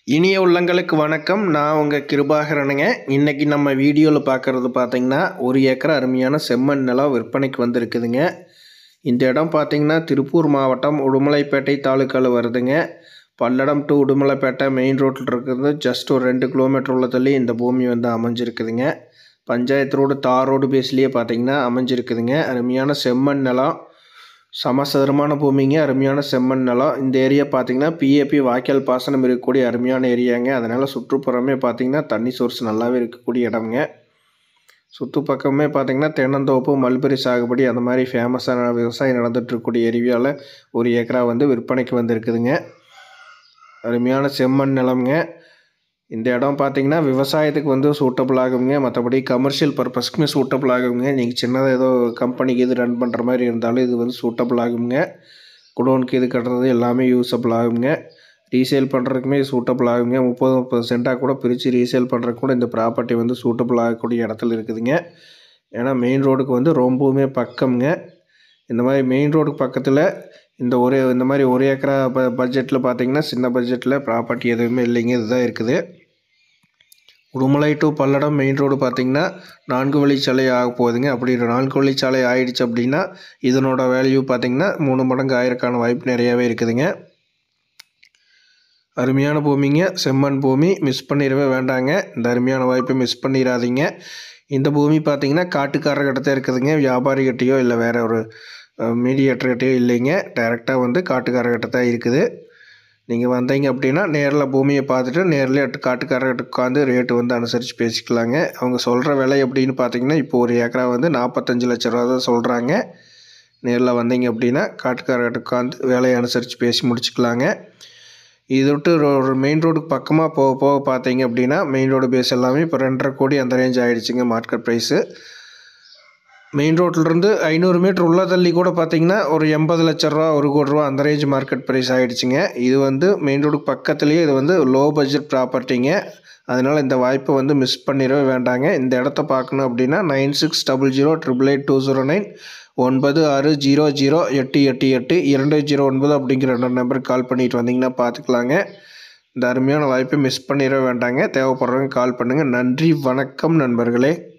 இனிய உள்ளங்களுக்கு வணக்கம் நான் உங்கள் கிருபாகரனுங்க இன்றைக்கி நம்ம வீடியோவில் பார்க்குறது பார்த்திங்கன்னா ஒரு ஏக்கர் அருமையான செம்மண் நிலம் விற்பனைக்கு வந்திருக்குதுங்க இந்த இடம் பார்த்திங்கன்னா திருப்பூர் மாவட்டம் உடுமலைப்பேட்டை தாலுக்காவில் வருதுங்க பல்லடம் டு உடுமலைப்பேட்டை மெயின் ரோட்டில் இருக்குது ஜஸ்ட் ஒரு ரெண்டு கிலோமீட்டர் உள்ள தள்ளி இந்த பூமி வந்து அமைஞ்சிருக்குதுங்க பஞ்சாயத்து ரோடு தார் ரோடு பேஸ்லேயே பார்த்திங்கன்னா அமைஞ்சிருக்குதுங்க அருமையான செம்மண் நிலம் சமசதுரமான பூமிங்க அருமையான செம்மண் நிலம் இந்த ஏரியா பார்த்தீங்கன்னா பிஏபி வாய்க்கால் பாசனம் இருக்கக்கூடிய அருமையான ஏரியாங்க அதனால் சுற்றுப்புறமே பார்த்தீங்கன்னா தண்ணி சோர்ஸ் நல்லாவே இருக்கக்கூடிய இடம்ங்க சுற்று பக்கமே பார்த்தீங்கன்னா தென்னந்தோப்பு மல்பெரி சாகுபடி அந்த மாதிரி ஃபேமஸான விவசாயம் நடந்துட்டு இருக்கக்கூடிய ஏரியாவில் ஒரு ஏக்கரா வந்து விற்பனைக்கு வந்திருக்குதுங்க அருமையான செம்மண் நிலம்ங்க இந்த இடம் பார்த்தீங்கன்னா விவசாயத்துக்கு வந்து சூட்டபிள் ஆகுங்க மற்றபடி கமர்ஷியல் பர்பஸ்க்குமே சூட்டபிள் ஆகுங்க நீங்கள் சின்னதாக ஏதோ கம்பெனிக்கு இது ரன் பண்ணுற மாதிரி இருந்தாலும் இது வந்து சூட்டபிள் ஆகுங்க குடோனுக்கு இது கட்டுறது எல்லாமே யூஸபிள் ஆகுங்க ரீசேல் பண்ணுறதுக்குமே சூட்டபிள் ஆகுங்க முப்பது முப்பது சென்ட்டாக கூட பிரித்து ரீசேல் பண்ணுறதுக்கு கூட இந்த ப்ராப்பர்ட்டி வந்து சூட்டபிள் ஆகக்கூடிய இடத்துல இருக்குதுங்க ஏன்னா மெயின் ரோடுக்கு வந்து ரொம்பவுமே பக்கம்ங்க இந்த மாதிரி மெயின் ரோடுக்கு பக்கத்தில் இந்த ஒரே இந்த மாதிரி ஒரு ஏக்கரா ப பட்ஜெட்டில் பார்த்தீங்கன்னா சின்ன பட்ஜெட்டில் ப்ராப்பர்ட்டி எதுவுமே இல்லைங்க இதுதான் இருக்குது Udumalai to Palladam main road பார்த்தீங்கன்னா நான்கு வழிச்சாலை ஆக போகுதுங்க அப்படி நான்கு வழிச்சாலை ஆயிடுச்சு அப்படின்னா இதனோட வேல்யூ பார்த்தீங்கன்னா மூணு மடங்கு ஆயிரக்கான வாய்ப்பு நிறையாவே இருக்குதுங்க அருமையான பூமிங்க செம்மண் பூமி மிஸ் பண்ணிடவே வேண்டாங்க இந்த அருமையான வாய்ப்பை மிஸ் பண்ணிடாதீங்க இந்த பூமி பார்த்தீங்கன்னா காட்டுக்காரர்கிட்ட இருக்குதுங்க வியாபாரிகிட்டையோ இல்லை வேற ஒரு மீடியேட்டர்கிட்டயோ இல்லைங்க டைரெக்டாக வந்து காட்டுக்காரர்கிட்ட தான் இருக்குது நீங்கள் வந்தீங்க அப்படின்னா நேரில் பூமியை பார்த்துட்டு நேரில் காட்டுக்காரர்கிட்ட உட்காந்து ரேட்டு வந்து அனுசரித்து பேசிக்கலாங்க அவங்க சொல்கிற விலை எப்படின்னு பார்த்தீங்கன்னா இப்போ ஒரு ஏக்கரா வந்து நாற்பத்தஞ்சு லட்ச ரூபா தான் சொல்கிறாங்க நேரில் வந்தீங்க அப்படின்னா காட்டுக்காரர்கிட்ட உட்காந்து விலையை அனுசரித்து பேசி முடிச்சுக்கலாங்க இது விட்டு ஒரு மெயின் ரோடுக்கு பக்கமாக போக போக பார்த்தீங்க அப்படின்னா மெயின் ரோடு பேஸ் எல்லாமே இப்போ ரெண்டரை கோடி அந்த ரேஞ்ச் ஆகிடுச்சிங்க மார்க்கெட் ப்ரைஸு மெயின் ரோட்லேருந்து ஐநூறு மீட்டர் உள்ள தள்ளி கூட பார்த்தீங்கன்னா ஒரு எண்பது லட்ச ரூபா ஒரு கோடி ரூபா அந்த ரேஞ்ச் மார்க்கெட் ப்ரைஸ் ஆகிடுச்சிங்க இது வந்து மெயின் ரோடுக்கு பக்கத்துலேயே இது வந்து லோ பட்ஜெட் ப்ராப்பர்ட்டிங்க அதனால் இந்த வாய்ப்பை வந்து மிஸ் பண்ணிடவே வேண்டாங்க இந்த இடத்த பார்க்கணும் அப்படின்னா nine six double zero triple eight two zero nine ஒன்பது ஆறு ஜீரோ ஜீரோ எட்டு எட்டு எட்டு இரண்டு ஜீரோ ஒன்பது அப்படிங்கிற ரெண்டு நம்பருக்கு கால் பண்ணிட்டு வந்தீங்கன்னா பார்த்துக்கலாங்க இந்த அருமையான வாய்ப்பை மிஸ் பண்ணிட வேண்டாங்க தேவைப்படுறவங்க கால் பண்ணுங்கள் நன்றி வணக்கம் நண்பர்களே